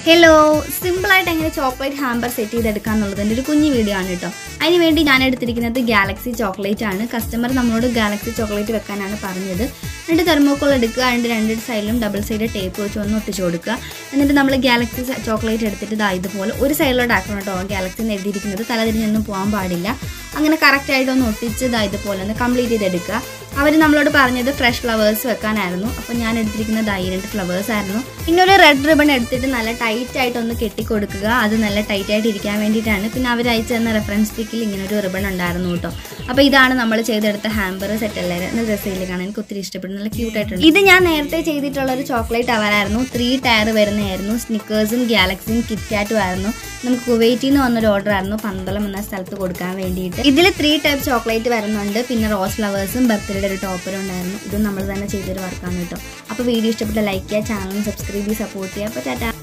hello സിമ്പിളായിട്ട് എങ്ങനെ chocolate hamper set ചെയ്തെടുക്കുക എന്നുള്ളതിൻ്റെ ഒരു കുഞ്ഞു വീഡിയോ ആണ് കേട്ടോ അതിന് വേണ്ടി ഞാൻ എടുത്തിരിക്കുന്നത് ഗാലക്സി ചോക്ലേറ്റ് ആണ് കസ്റ്റമർ നമ്മളോട് ഗാലക്സി ചോക്ലേറ്റ് വെക്കാനാണ് പറഞ്ഞത് എന്നിട്ട് തെർമോക്കോൾ എടുക്കുക അതിൻ്റെ രണ്ട് സൈഡിലും ഡബിൾ സൈഡ് ടേപ്പ് വെച്ച് ഒന്ന് ഒട്ടിച്ച് കൊടുക്കുക എന്നിട്ട് നമ്മൾ ഗാലക്സി ചോക്ലേറ്റ് എടുത്തിട്ട് ഇതാ ഇതുപോലെ ഒരു സൈഡിലോട്ട് ആക്കണം കേട്ടോ ഗാലക്സി എന്ന് എഴുതിയിരിക്കുന്നത് തലതിരിഞ്ഞൊന്നും പോകാൻ പാടില്ല അങ്ങനെ കറക്റ്റായിട്ട് ഒന്ന് ഒട്ടിച്ച് ഇതാ ഇതുപോലെ ഒന്ന് കംപ്ലീറ്റ് ചെയ്തെടുക്കുക അവർ നമ്മളോട് പറഞ്ഞത് ഫ്രഷ് ഫ്ലവേഴ്സ് വെക്കാനായിരുന്നു അപ്പോൾ ഞാൻ എടുത്തിരിക്കുന്നത് ഈ രണ്ട് ഫ്ലവേഴ്സ് ആയിരുന്നു പിന്നെ ഒരു റെഡ് റിബൺ എടുത്തിട്ട് നല്ല ടൈറ്റ് ആയിട്ട് ഒന്ന് കെട്ടിക്കൊടുക്കുക അത് നല്ല ടൈറ്റ് ആയിട്ട് ഇരിക്കാൻ വേണ്ടിയിട്ടാണ് പിന്നെ അവർ അയച്ചു തന്ന റെഫറൻസ് സ്റ്റിക്കിൽ ഇങ്ങനെ ഒരു റിബൺ ഉണ്ടായിരുന്നു കേട്ടോ അപ്പോൾ ഇതാണ് നമ്മൾ ചെയ്തെടുത്ത ഹാമ്പർ സെറ്റ് അല്ലേ നല്ല രസമില്ല കാണാൻ എനിക്ക് ഒത്തിരി ഇഷ്ടപ്പെട്ടു നല്ല ക്യൂട്ട് ആയിട്ടുണ്ട് ഇത് ഞാൻ നേരത്തെ ചെയ്തിട്ടുള്ള ഒരു ചോക്ലേറ്റ് അവരായിരുന്നു ത്രീ ടയർ വരുന്നതായിരുന്നു സ്നിക്കേഴ്സും ഗാലക്സിയും കിറ്റ്കാറ്റും ആയിരുന്നു നമുക്ക് കുവൈറ്റിൽ നിന്ന് വന്നൊരു ഓർഡർ ആയിരുന്നു പന്തളം എന്ന സ്ഥലത്ത് കൊടുക്കാൻ വേണ്ടിയിട്ട് ഇതിൽ ത്രീ ടൈപ്പ് ചോക്ലേറ്റ് വരുന്നുണ്ട് പിന്നെ റോസ് ഫ്ലവേഴ്സും ബർത്ത്ഡേയുടെ ഒരു ടോപ്പറും ഉണ്ടായിരുന്നു ഇതും നമ്മൾ തന്നെ ചെയ്തൊരു വർക്കാണ് കേട്ടോ അപ്പോൾ വീഡിയോ ഇഷ്ടപ്പെട്ട ലൈക്ക് ചെയ്യുക ചാനൽ സബ്സ്ക്രൈബ് ചെയ്ത് സപ്പോർട്ട് ചെയ്യുക അപ്പോൾ ടാറ്റാ